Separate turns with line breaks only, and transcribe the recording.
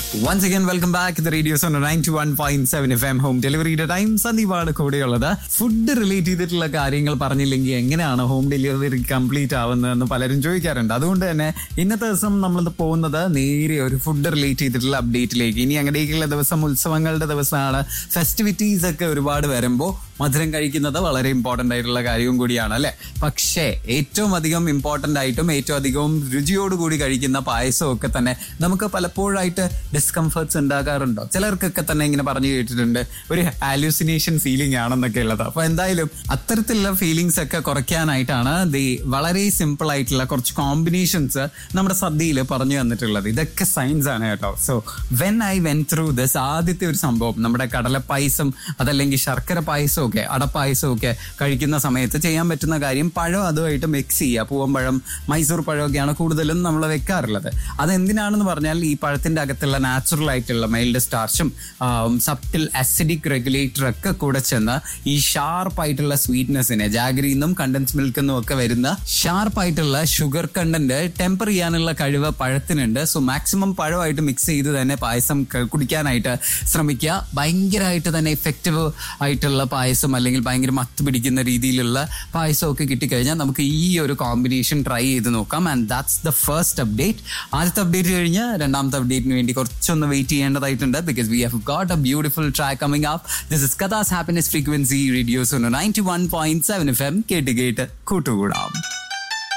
once again welcome back the radio's on ninety one point seven F M home ഡെലിവറിയുടെ time സന്ദീപാണ് കൂടെയുള്ളത് food relate ചെയ്തിട്ടുള്ള കാര്യങ്ങൾ പറഞ്ഞില്ലെങ്കിൽ എങ്ങനെയാണ് ഹോം ഡെലിവറി കംപ്ലീറ്റ് ആവുന്നതെന്ന് പലരും ചോദിക്കാറുണ്ട് അതുകൊണ്ട് തന്നെ ഇന്നത്തെ ദിവസം നമ്മൾ പോകുന്നത് നേരെ ഒരു ഫുഡ് റിലേറ്റ് ചെയ്തിട്ടുള്ള അപ്ഡേറ്റിലേക്ക് ഇനി അങ്ങനെയൊക്കെയുള്ള ദിവസം ഉത്സവങ്ങളുടെ ദിവസമാണ് ഫെസ്റ്റിവിറ്റീസ് ഒക്കെ ഒരുപാട് വരുമ്പോൾ മധുരം കഴിക്കുന്നത് വളരെ ഇമ്പോർട്ടന്റ് ആയിട്ടുള്ള കാര്യവും കൂടിയാണ് അല്ലെ പക്ഷേ ഏറ്റവും അധികം ഇമ്പോർട്ടന്റ് ആയിട്ടും ഏറ്റവും അധികവും രുചിയോടുകൂടി കഴിക്കുന്ന പായസവും ഒക്കെ തന്നെ നമുക്ക് പലപ്പോഴായിട്ട് ഡിസ്കംഫർട്ട്സ് ഉണ്ടാകാറുണ്ടോ ചിലർക്കൊക്കെ തന്നെ ഇങ്ങനെ പറഞ്ഞു കേട്ടിട്ടുണ്ട് ഒരു ഹാലൂസിനേഷൻ ഫീലിംഗ് ആണെന്നൊക്കെ ഉള്ളത് അപ്പൊ എന്തായാലും അത്തരത്തിലുള്ള ഫീലിങ്സ് ഒക്കെ കുറയ്ക്കാനായിട്ടാണ് ദി വളരെ സിമ്പിൾ ആയിട്ടുള്ള കുറച്ച് കോമ്പിനേഷൻസ് നമ്മുടെ സദ്യയിൽ പറഞ്ഞു തന്നിട്ടുള്ളത് ഇതൊക്കെ സയൻസ് ആണ് കേട്ടോ so when I when through this ആദ്യത്തെ ഒരു സംഭവം നമ്മുടെ കടല പായസം അതല്ലെങ്കിൽ ശർക്കര പായസം ഒക്കെ അടപ്പായസം ഒക്കെ കഴിക്കുന്ന സമയത്ത് ചെയ്യാൻ പറ്റുന്ന കാര്യം പഴം അതുമായിട്ട് മിക്സ് ചെയ്യുക പൂവമ്പഴം മൈസൂർ പഴമൊക്കെയാണ് കൂടുതലും നമ്മൾ വെക്കാറുള്ളത് അതെന്തിനാണെന്ന് പറഞ്ഞാൽ ഈ പഴത്തിന്റെ അകത്തുള്ള നാച്ചുറൽ ആയിട്ടുള്ള മൈൽഡ് സ്റ്റാർച്ചും സബ്റ്റിൽ അസിഡിക് റെഗുലേറ്റർ ഒക്കെ കൂടെ ചെന്ന് ഈ ഷാർപ്പ് ആയിട്ടുള്ള സ്വീറ്റ്നെസ്സിനെ ജാഗരിയിൽ നിന്നും കണ്ടൻസ് മിൽക്കിൽ നിന്നും ഒക്കെ വരുന്ന ഷാർപ്പ് ആയിട്ടുള്ള ഷുഗർ കണ്ടന്റ് ടെമ്പർ ചെയ്യാനുള്ള കഴിവ് പഴത്തിനുണ്ട് സോ മാക്സിമം പഴമായിട്ട് മിക്സ് ചെയ്ത് തന്നെ പായസം ക- കുടിക്കാനായിട്ട് ശ്രമിക്കുക ഭയങ്കരമായിട്ട് തന്നെ എഫക്റ്റീവ് ആയിട്ടുള്ള പായസം അല്ലെങ്കിൽ ഭയങ്കര മത്ത് പിടിക്കുന്ന രീതിയിലുള്ള പായസം ഒക്കെ കിട്ടിക്കഴിഞ്ഞാൽ നമുക്ക് ഈ ഒരു കോമ്പിനേഷൻ ട്രൈ ചെയ്ത് നോക്കാം and that's the first update ആദ്യത്തെ അപ്ഡേറ്റ് കഴിഞ്ഞ് രണ്ടാമത്തെ അപ്ഡേറ്റിന് വേണ്ടി കുറച്ചൊന്ന് വെയിറ്റ് ചെയ്യേണ്ടതായിട്ടുണ്ട് because we have got a beautiful track coming up this is കഥാസ് happiness frequency radio's ninety one point seven F M കേട്ട് കേട്ട് കൂട്ടുകൂടാം